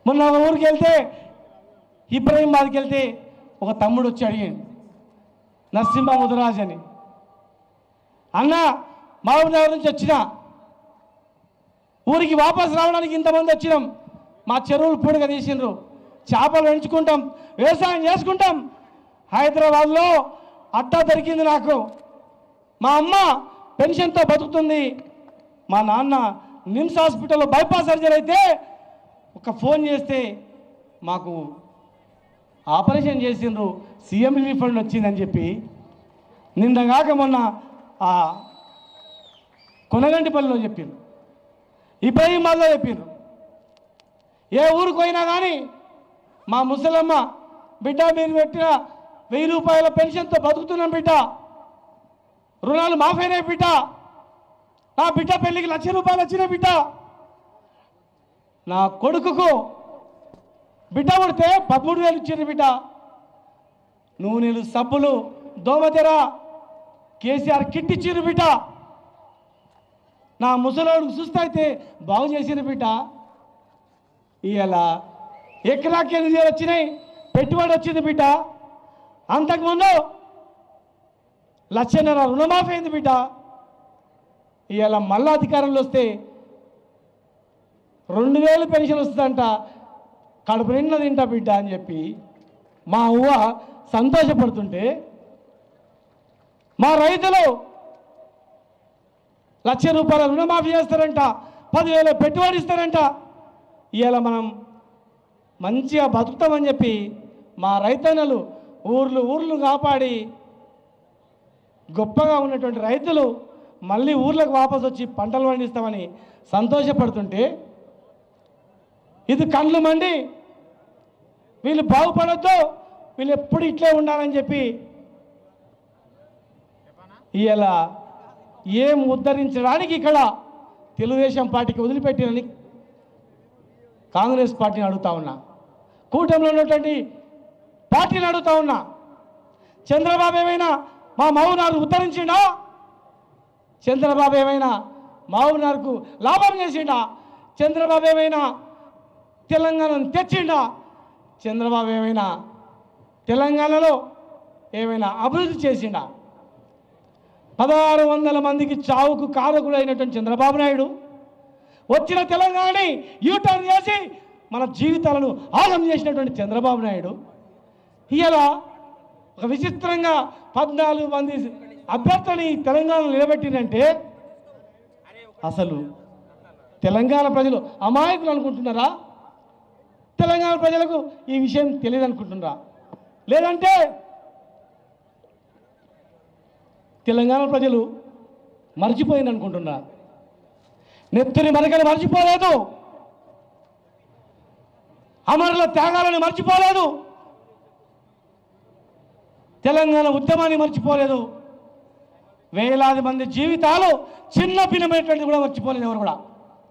మొన్న ఒక ఊరికి వెళ్తే ఇబ్రహీంబాద్కి వెళ్తే ఒక తమ్ముడు వచ్చి అడిగాడు నరసింహ ముదరాజ్ అని అన్న మహబూబ్నగర్ నుంచి వచ్చిన ఊరికి వాపస్ రావడానికి ఇంతమంది వచ్చినాం మా చెరువులు పూడిగా తీసిండ్రు చేపలు పెంచుకుంటాం వ్యవసాయం చేసుకుంటాం హైదరాబాద్లో అట్టా దొరికింది నాకు మా అమ్మ పెన్షన్తో బతుకుతుంది మా నాన్న నిమ్స్ హాస్పిటల్లో బైపాస్ సర్జరీ అయితే ఒక ఫోన్ చేస్తే మాకు ఆపరేషన్ చేసిండ్రు సీఎం రిలీఫ్ ఫండ్ వచ్చిందని చెప్పి నిన్నగాక మొన్న ఆ కొనగంటిపల్లిలో చెప్పిండ్రు ఇబ్రహీమాల్లో చెప్పిండ్రు ఏ ఊరికి పోయినా కానీ మా ముసలమ్మ బిడ్డ మీరు పెట్టిన వెయ్యి రూపాయల పెన్షన్తో బతుకుతున్నాం బిడ్డ రుణాలు మాఫైనాయి బిడ్డ నా బిడ్డ పెళ్ళికి లక్ష రూపాయలు వచ్చిన బిడ్డ నా కొడుకుకు బిడ్డ పుడితే పదమూడు వేలు ఇచ్చిండ్రు బిడ్డ నూనెలు సబ్బులు దోమతెర కేసీఆర్ కిట్ ఇచ్చిండ్రు బిడ్డ నా ముసలోడు సుస్తైతే బాగు చేసిన బిడ్డ ఇవాళ ఎకరాకి ఎనిమిది వేలు వచ్చినాయి పెట్టుబడి వచ్చింది బిడ్డ అంతకుముందు లక్షన్నర రుణమాఫీ అయింది బిడ్డ ఇవాళ మళ్ళా అధికారంలో వస్తే రెండు వేలు పెన్షన్ వస్తుందంట కడుపు నిండా తింటా బిడ్డ అని చెప్పి మా అవ్వ సంతోషపడుతుంటే మా రైతులు లక్ష రూపాయల రుణమాఫీ చేస్తారంట పదివేల పెట్టుబడి ఇస్తారంట ఇవాళ మనం మంచిగా బతుకుతామని చెప్పి మా రైతన్నలు ఊర్లు ఊర్లు కాపాడి గొప్పగా ఉన్నటువంటి రైతులు మళ్ళీ ఊర్లకు వాపసు వచ్చి పంటలు పండిస్తామని సంతోషపడుతుంటే ఇది కండ్లు మండి వీళ్ళు బాగుపడొద్దు వీళ్ళు ఎప్పుడు ఇట్లే ఉండాలని చెప్పి ఇలా ఏం ఉద్ధరించడానికి ఇక్కడ తెలుగుదేశం పార్టీకి వదిలిపెట్టినని కాంగ్రెస్ పార్టీని అడుగుతా ఉన్నా కూటమిలో ఉన్నటువంటి పార్టీని అడుగుతా ఉన్నా చంద్రబాబు ఏమైనా మా మౌనారు ఉద్ధరించిండా చంద్రబాబు ఏమైనా మహబూబ్నగర్కు లాభం చేసిండా చంద్రబాబు ఏమైనా తెలంగాణను తెచ్చిండా చంద్రబాబు ఏమైనా తెలంగాణలో ఏమైనా అభివృద్ధి చేసిండా పదహారు వందల మందికి చావుకు కారకుడు అయినటువంటి చంద్రబాబు నాయుడు వచ్చిన తెలంగాణని యూటర్న్ చేసి మన జీవితాలను ఆగం చేసినటువంటి చంద్రబాబు నాయుడు ఇవాళ ఒక విచిత్రంగా పద్నాలుగు మంది అభ్యర్థులని తెలంగాణలో నిలబెట్టినంటే అసలు తెలంగాణ ప్రజలు అమాయకులు అనుకుంటున్నారా తెలంగాణ ప్రజలకు ఈ విషయం తెలియదు అనుకుంటున్నారా లేదంటే తెలంగాణ ప్రజలు మర్చిపోయింది అనుకుంటున్నారా నెత్తుని మరకలు మర్చిపోలేదు అమరుల త్యాగాలను మర్చిపోలేదు తెలంగాణ ఉద్యమాన్ని మర్చిపోలేదు వేలాది మంది జీవితాలు చిన్న భిన్నమైనటువంటి కూడా మర్చిపోలేదు ఎవరు కూడా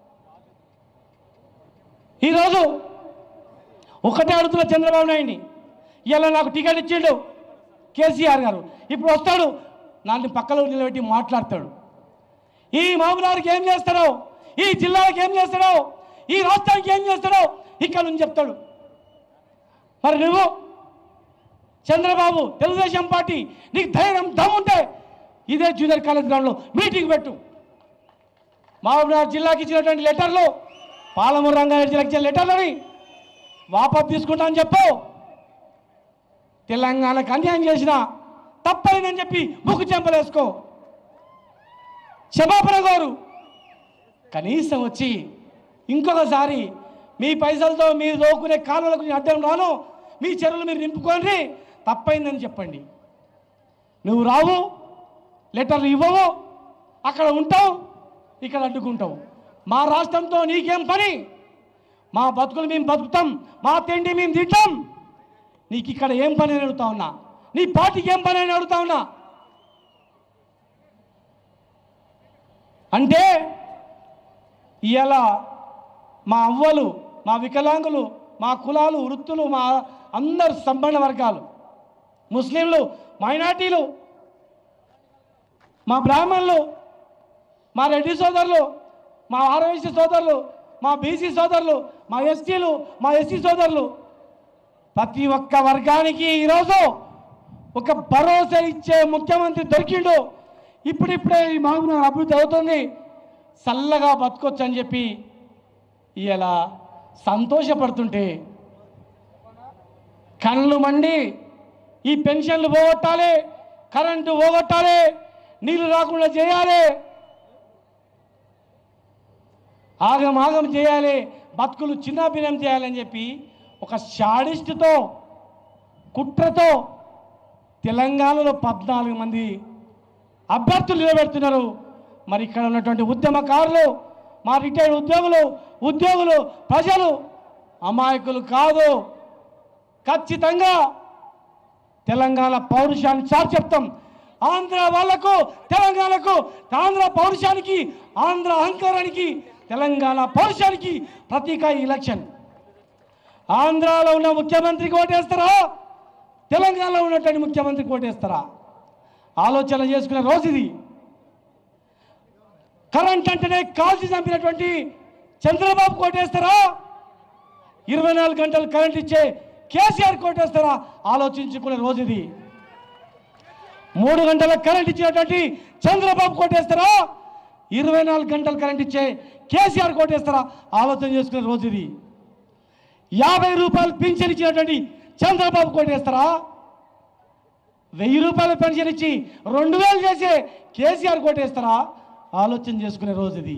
ఈరోజు ఒకటే అడుగుతున్న చంద్రబాబు నాయుడిని ఇలా నాకు టికెట్ ఇచ్చిండు కేసీఆర్ గారు ఇప్పుడు వస్తాడు నన్ను పక్కలో నిలబెట్టి మాట్లాడతాడు ఈ మామూలారికి ఏం చేస్తాడో ఈ జిల్లాలకు ఏం చేస్తాడో ఈ రాష్ట్రానికి ఏం చేస్తాడో ఇక్కడ నుంచి చెప్తాడు మరి నువ్వు చంద్రబాబు తెలుగుదేశం పార్టీ నీకు ధైర్యం దమ్ముంటే ఇదే జూనియర్ కాలేజ్ గ్రౌండ్లో మీటింగ్ పెట్టు మహబూబ్నగర్ జిల్లాకి ఇచ్చినటువంటి లెటర్లు పాలమూరు రంగారెడ్డి జిల్లాకి ఇచ్చిన లెటర్లని వాపసు తీసుకుంటా అని చెప్పు తెలంగాణకు అన్యాయం చేసిన తప్పైందని చెప్పి ముక్కు చెంపలేసుకో క్షమాపణ కోరు కనీసం వచ్చి ఇంకొకసారి మీ పైసలతో మీరు దోకునే కాలువలకు నేను అడ్డం రాను మీ చెరువులు మీరు నింపుకోండి తప్పైందని చెప్పండి నువ్వు రావు లెటర్లు ఇవ్వవు అక్కడ ఉంటావు ఇక్కడ అడ్డుకుంటావు మా రాష్ట్రంతో నీకేం పని మా బతుకులు మేము బతుకుతాం మా తిండి మేము తింటాం నీకు ఇక్కడ ఏం పని అని అడుగుతా ఉన్నా నీ పార్టీకి ఏం పని అని అడుగుతా ఉన్నా అంటే ఇవాళ మా అవ్వలు మా వికలాంగులు మా కులాలు వృత్తులు మా అందరు సంబంధ వర్గాలు ముస్లింలు మైనార్టీలు మా బ్రాహ్మణులు మా రెడ్డి సోదరులు మా ఆర్ఎస్సీ సోదరులు మా బీసీ సోదరులు మా ఎస్టీలు మా ఎస్సీ సోదరులు ప్రతి ఒక్క వర్గానికి ఈరోజు ఒక భరోసా ఇచ్చే ముఖ్యమంత్రి దొరికిండు ఇప్పుడిప్పుడే ఈ మహబూబ్నగర్ అభివృద్ధి అవుతుంది చల్లగా బతకొచ్చు అని చెప్పి ఇలా సంతోషపడుతుంటే కళ్ళు మండి ఈ పెన్షన్లు పోగొట్టాలి కరెంటు పోగొట్టాలి నీళ్లు రాకుండా చేయాలి ఆగం ఆగం చేయాలి బతుకులు చిన్నాభిన్నం చేయాలని చెప్పి ఒక షాడిస్ట్తో కుట్రతో తెలంగాణలో పద్నాలుగు మంది అభ్యర్థులు నిలబెడుతున్నారు మరి ఇక్కడ ఉన్నటువంటి ఉద్యమకారులు మా రిటైర్డ్ ఉద్యోగులు ఉద్యోగులు ప్రజలు అమాయకులు కాదు ఖచ్చితంగా తెలంగాణ పౌరుషాన్ని చాటు చెప్తాం ఆంధ్ర వాళ్లకు తెలంగాణకు ఆంధ్ర పౌరుషానికి ఆంధ్ర అహంకారానికి తెలంగాణ పౌరుషానికి ప్రతీక ఈ ఎలక్షన్ ఆంధ్రాలో ఉన్న ముఖ్యమంత్రికి ఓటేస్తారా తెలంగాణలో ఉన్నటువంటి ముఖ్యమంత్రికి ఓటేస్తారా ఆలోచన చేసుకునే రోజు ఇది కరెంట్ అంటేనే కాల్చి చంపినటువంటి చంద్రబాబు కోటేస్తారా ఇరవై నాలుగు గంటలు కరెంట్ ఇచ్చే కేసీఆర్ కోటేస్తారా ఆలోచించుకునే రోజు ఇది మూడు గంటల కరెంట్ ఇచ్చినటువంటి చంద్రబాబు కోటేస్తారా ఇరవై నాలుగు గంటలు కరెంట్ ఇచ్చే కేసీఆర్ కోటేస్తారా ఆలోచన చేసుకునే రోజు ఇది యాభై రూపాయలు పింఛన్ ఇచ్చినటువంటి చంద్రబాబు కోటేస్తారా వెయ్యి రూపాయల పెన్షన్ ఇచ్చి రెండు వేలు చేసే కేసీఆర్ కోటేస్తారా ఆలోచన చేసుకునే రోజు ఇది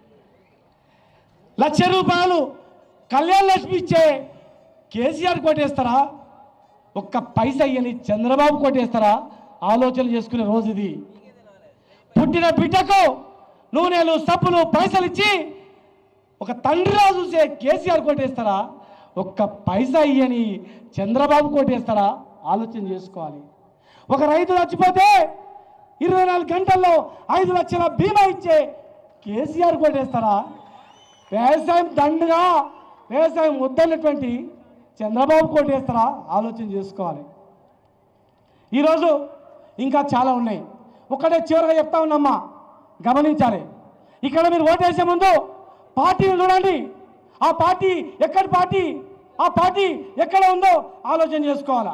లక్ష రూపాయలు కళ్యాణ లక్ష్మి ఇచ్చే కేసీఆర్ కోటేస్తారా ఒక్క పైసా ఇయ్యని చంద్రబాబు కోటేస్తారా ఆలోచన చేసుకునే రోజు ఇది పుట్టిన బిడ్డకు నూనెలు సబ్బులు పైసలు ఇచ్చి ఒక తండ్రిలా చూసే కేసీఆర్ కోటేస్తారా ఒక్క పైసా ఇయ్యని చంద్రబాబు కోటేస్తారా ఆలోచన చేసుకోవాలి ఒక రైతు చచ్చిపోతే ఇరవై నాలుగు గంటల్లో ఐదు లక్షల బీమా ఇచ్చే కేసీఆర్ కోటేస్తారా వ్యవసాయం దండుగా వ్యవసాయం వద్దన్నటువంటి చంద్రబాబు కోటేస్తారా ఆలోచన చేసుకోవాలి ఈరోజు ఇంకా చాలా ఉన్నాయి ఒకటే చివరిగా చెప్తా ఉన్నమ్మా గమనించాలి ఇక్కడ మీరు ఓటేసే ముందు పార్టీని చూడండి ఆ పార్టీ ఎక్కడి పార్టీ ఆ పార్టీ ఎక్కడ ఉందో ఆలోచన చేసుకోవాలా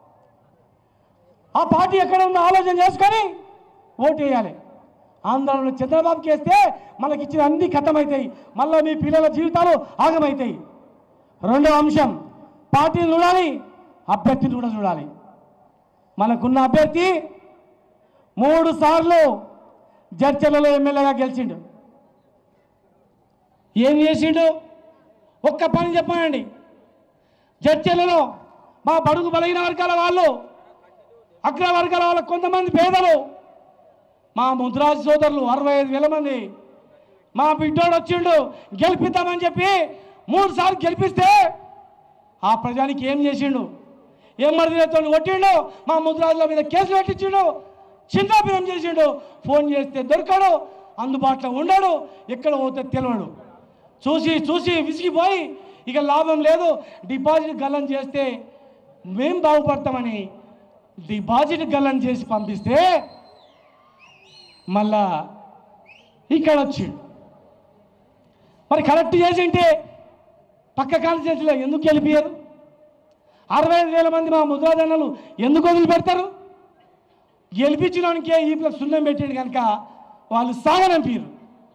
ఆ పార్టీ ఎక్కడ ఉందో ఆలోచన చేసుకొని ఓటు వేయాలి ఆంధ్రలో చంద్రబాబుకి వేస్తే మనకి ఇచ్చిన అన్ని ఖతమవుతాయి మళ్ళీ మీ పిల్లల జీవితాలు ఆగమవుతాయి రెండో అంశం పార్టీని చూడాలి అభ్యర్థిని కూడా చూడాలి మనకున్న అభ్యర్థి మూడు సార్లు జడ్చలలో ఎమ్మెల్యేగా గెలిచిండు ఏం చేసిండు ఒక్క పని చెప్పానండి జడ్చలలో మా బడుగు బలహీన వర్గాల వాళ్ళు అగ్ర వర్గాల వాళ్ళ కొంతమంది పేదలు మా ముద్రాజు సోదరులు అరవై ఐదు వేల మంది మా బిడ్డోడు వచ్చిండు గెలిపిద్దామని చెప్పి మూడు సార్లు గెలిపిస్తే ఆ ప్రజానికి ఏం చేసిండు ఏం మరిదితో కొట్టిండు మా ముద్రాజుల మీద కేసులు పెట్టించిండు చిన్నాభినం చేసిండు ఫోన్ చేస్తే దొరకడు అందుబాటులో ఉండడు ఎక్కడ పోతే తెలియడు చూసి చూసి విసిగిపోయి ఇక లాభం లేదు డిపాజిట్ గల్లం చేస్తే మేం బాగుపడతామని డిపాజిట్ గల్లం చేసి పంపిస్తే మళ్ళా ఇక్కడ వచ్చిండు మరి కరెక్ట్ చేసి ఉంటే పక్క కాన్స్టిట్యూన్సీలో ఎందుకు గెలిపారు అరవై ఐదు వేల మంది మా ముద్రాదన్నలు ఎందుకు వదిలిపెడతారు గెలిపించడానికే ఈ ప్లస్ సున్నం పెట్టాడు కనుక వాళ్ళు సాగనంపారు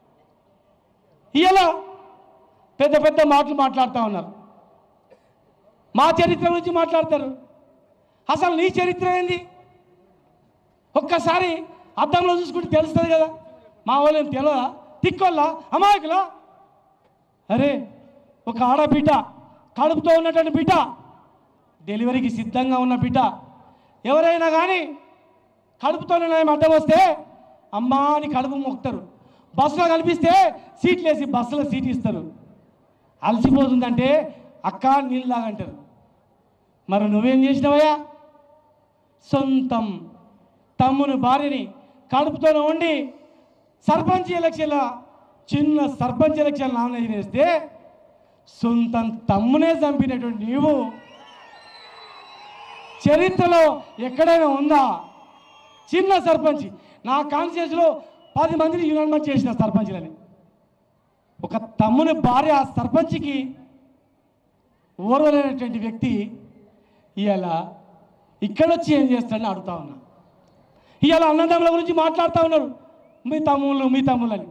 ఇలా పెద్ద పెద్ద మాటలు మాట్లాడుతూ ఉన్నారు మా చరిత్ర గురించి మాట్లాడతారు అసలు నీ చరిత్ర ఏంది ఒక్కసారి అద్దంలో చూసుకుంటే తెలుస్తుంది కదా మా వాళ్ళు ఏం తెలియదా తిక్కోళ్ళ అమాయకులా అరే ఒక ఆడబిడ్డ కడుపుతో ఉన్నటువంటి బిడ్డ డెలివరీకి సిద్ధంగా ఉన్న బిడ్డ ఎవరైనా కానీ కడుపుతోనే అడ్డం వస్తే అమ్మా అని కడుపు మొక్కుతారు బస్సులో కనిపిస్తే సీట్లు వేసి బస్సులో సీట్ ఇస్తారు అలసిపోతుందంటే అక్క నీళ్ళు తాగంటారు మరి నువ్వేం చేసినావయ్యా సొంతం తమ్ముని భార్యని కడుపుతోనే ఉండి సర్పంచ్ ఎలక్షన్ల చిన్న సర్పంచ్ ఎలక్షన్ నామినేషన్ వేస్తే సొంతం తమ్మునే చంపినటువంటి నీవు చరిత్రలో ఎక్కడైనా ఉందా చిన్న సర్పంచ్ నా కాన్స్టిట్యూన్సీలో పది మందిని యునానిమస్ చేసిన సర్పంచ్లని ఒక తమ్ముని భార్య ఆ సర్పంచ్కి ఓర్వలేనటువంటి వ్యక్తి ఇవాళ ఇక్కడొచ్చి ఏం చేస్తాడని అడుగుతా ఉన్నా ఇవాళ అన్నదమ్ముల గురించి మాట్లాడుతూ ఉన్నారు మీ తమ్ముళ్ళు మీ తమ్ముళ్ళని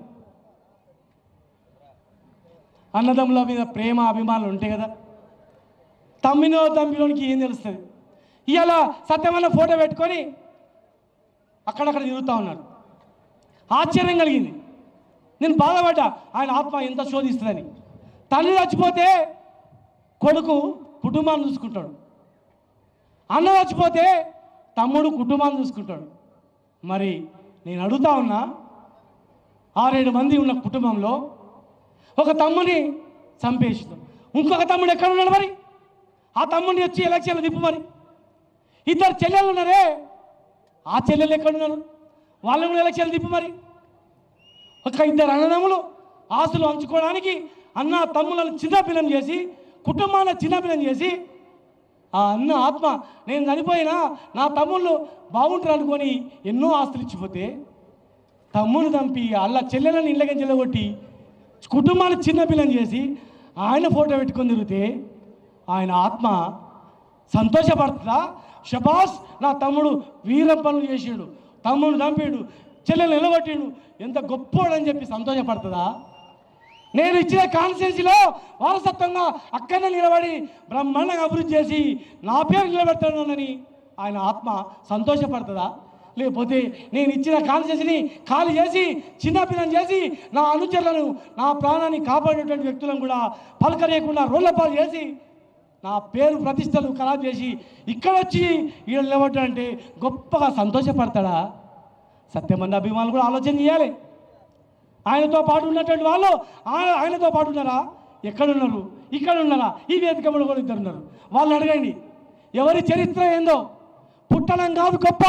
అన్నదమ్ముల మీద ప్రేమ అభిమానులు ఉంటాయి కదా తమ్మినో తమ్మిలోనికి ఏం తెలుస్తుంది ఇవాళ సత్యమన్న ఫోటో పెట్టుకొని అక్కడక్కడ తిరుగుతూ ఉన్నారు ఆశ్చర్యం కలిగింది నేను బాధపడ్డా ఆయన ఆత్మ ఎంత శోధిస్తుందని తల్లి చచ్చిపోతే కొడుకు కుటుంబాన్ని చూసుకుంటాడు అన్న చచ్చిపోతే తమ్ముడు కుటుంబాన్ని చూసుకుంటాడు మరి నేను అడుగుతా ఉన్నా ఆరేడు మంది ఉన్న కుటుంబంలో ఒక తమ్ముని చంపేసింది ఇంకొక తమ్ముడు ఎక్కడ ఉన్నాడు మరి ఆ తమ్ముడిని వచ్చి ఎలక్షన్లు దిప్పు మరి ఇద్దరు చెల్లెలు ఉన్నారే ఆ చెల్లెలు ఎక్కడ ఉన్నారు వాళ్ళని కూడా ఎలక్షన్లు దిప్పు మరి ఒక ఇద్దరు అన్నదమ్ములు ఆస్తులు పంచుకోవడానికి అన్న తమ్ములను చిన్నపిల్లం చేసి కుటుంబాన్ని చిన్నపిల్లం చేసి ఆ అన్న ఆత్మ నేను చనిపోయినా నా తమ్ముళ్ళు బాగుంటారు అనుకొని ఎన్నో ఆస్తులు ఇచ్చిపోతే తమ్ముని చంపి అల్ల చెల్లెలను ఇళ్ళకి చెల్లగొట్టి కుటుంబాన్ని చిన్నపిల్లం చేసి ఆయన ఫోటో పెట్టుకొని తిరిగితే ఆయన ఆత్మ సంతోషపడుతుందా షబాస్ నా తమ్ముడు వీర పనులు చేసాడు తమ్ముడు చంపాడు చెల్లెలు నిలబట్టాడు ఎంత గొప్పోడని చెప్పి సంతోషపడుతుందా నేను ఇచ్చిన కాన్స్టిట్యున్సీలో వారసత్వంగా అక్కడనే నిలబడి బ్రహ్మాండంగా అభివృద్ధి చేసి నా పేరు నిలబెడతానని ఆయన ఆత్మ సంతోషపడుతుందా లేకపోతే నేను ఇచ్చిన కాన్స్టిట్యున్సీని ఖాళీ చేసి చిన్నపిల్లని చేసి నా అనుచరులను నా ప్రాణాన్ని కాపాడేటువంటి వ్యక్తులను కూడా పలకరేయకుండా రోళ్లపాలు చేసి నా పేరు ప్రతిష్టలు ఖరాబ్ చేసి ఇక్కడ వచ్చి ఈడ నిలబడ్డాడంటే గొప్పగా సంతోషపడతాడా సత్యమంది అభిమానులు కూడా ఆలోచన చేయాలి ఆయనతో పాటు ఉన్నటువంటి వాళ్ళు ఆయన- ఆయనతో పాటు ఉన్నారా ఎక్కడున్నారు ఇక్కడ ఉన్నారా ఈ వేదిక మీద కూడా ఇద్దరు ఉన్నారు వాళ్ళు అడగండి ఎవరి చరిత్ర ఏందో పుట్టడం కాదు గొప్ప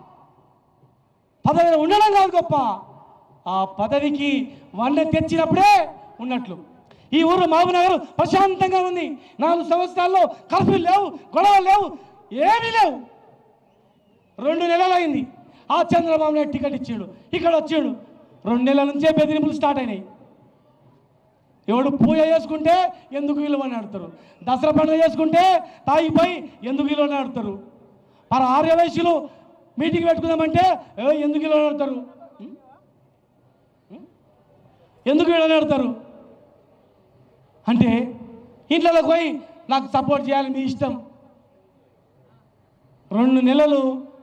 పదవి ఉండడం కాదు గొప్ప ఆ పదవికి వన్నె తెచ్చినప్పుడే ఉన్నట్లు ఈ ఊరు మహబూబ్నగర్ ప్రశాంతంగా ఉంది నాలుగు సంవత్సరాల్లో కర్ఫ్యూ లేవు గొడవలు లేవు ఏమీ లేవు రెండు నెలలు అయింది ఆ చంద్రబాబు నాయుడు టికెట్ ఇచ్చాడు ఇక్కడ వచ్చాడు రెండు నెలల నుంచే బెదిరింపులు స్టార్ట్ అయినాయి ఎవడు పూజ చేసుకుంటే ఎందుకు విలువ అని ఆడతారు దసరా పండుగ చేసుకుంటే తాగిపోయి ఎందుకు విలువ అని ఆడతారు మరి ఆర్య వయసులు మీటింగ్ పెట్టుకుందామంటే "ఏ, ఎందుకు విలువ అని ఆడతారు ఉం? ఉం? ఎందుకు విలువ అని ఆడతారు అంటే ఇంట్లోకి పోయి నాకు సపోర్ట్ చేయాలి మీ ఇష్టం రెండు నెలలు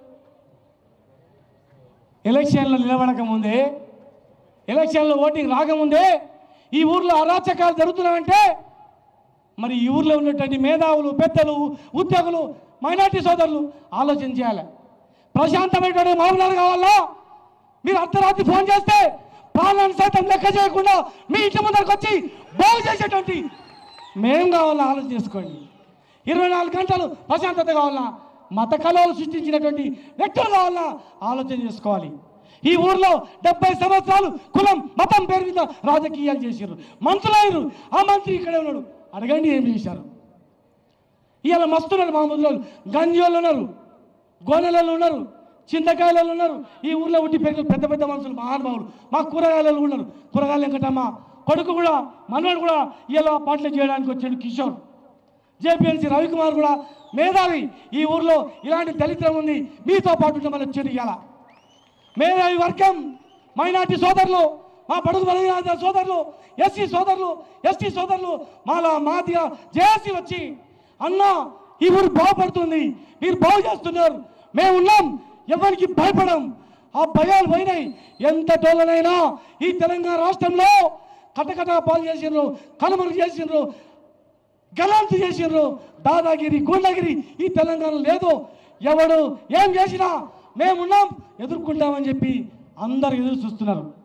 ఎలక్షన్లో నిలబడక ముందే ఎలక్షన్లో ఓటింగ్ రాకముందే ఈ ఊర్లో అరాచకాలు జరుగుతున్నాయంటే మరి ఈ ఊర్లో ఉన్నటువంటి మేధావులు పెద్దలు ఉద్యోగులు మైనార్టీ సోదరులు ఆలోచన చేయాలి ప్రశాంతమైనటువంటి మామూలు కావాలా మీరు అర్ధరాత్రి ఫోన్ చేస్తే ప్రాణాన్ని సైతం లెక్క చేయకుండా మీ ఇంటి ముందరకు వచ్చి బాగు చేసేటువంటి మేం కావాలా ఆలోచన చేసుకోండి ఇరవై నాలుగు గంటలు ప్రశాంతత కావాలా మత కళలు సృష్టించినటువంటి వ్యక్తులు కావాలా ఆలోచన చేసుకోవాలి ఈ ఊర్లో డెబ్బై సంవత్సరాలు కులం మతం పేరు మీద రాజకీయాలు చేశారు మంత్రులు అయ్యారు ఆ మంత్రి ఇక్కడే ఉన్నాడు అడగండి ఏం చేశారు ఇవాళ మస్తున్నారు మా ముందు గంజోళ్ళు ఉన్నారు గోనెలలో ఉన్నారు చింతకాయలలో ఉన్నారు ఈ ఊర్లో ఉట్టి పెరిగిన పెద్ద పెద్ద మనుషులు మహానుభావులు మా కూరగాయలలో ఉన్నారు కూరగాయలు వెంకటమ్మ కొడుకు కూడా మనవాడు కూడా ఇలా పాటలు చేయడానికి వచ్చాడు కిషోర్ జేపీఎల్సీ రవికుమార్ కూడా మేధావి ఈ ఊర్లో ఇలాంటి దళిద్రం ఉంది మీతో పాటు ఉండమని వచ్చాడు ఇవాళ మేధావి వర్గం మైనార్టీ సోదరులు మా బడుగు బలహీన సోదరులు ఎస్సీ సోదరులు ఎస్టీ సోదరులు మాలా మాదిగా జేసీ వచ్చి అన్న ఈ ఊరు బాగుపడుతుంది మీరు బాగు చేస్తున్నారు మేము ఉన్నాం ఎవరికి భయపడం ఆ భయాలు పోయినాయి ఎంత టోళ్ళనైనా ఈ తెలంగాణ రాష్ట్రంలో కటకట పాలు చేసిండ్రు కనుమరుగు చేసిండ్రు గలాంతు చేసిండ్రు దాదాగిరి గూండాగిరి ఈ తెలంగాణ లేదు ఎవడు ఏం చేసినా మేమున్నాం ఎదుర్కొంటామని చెప్పి అందరు ఎదురు చూస్తున్నారు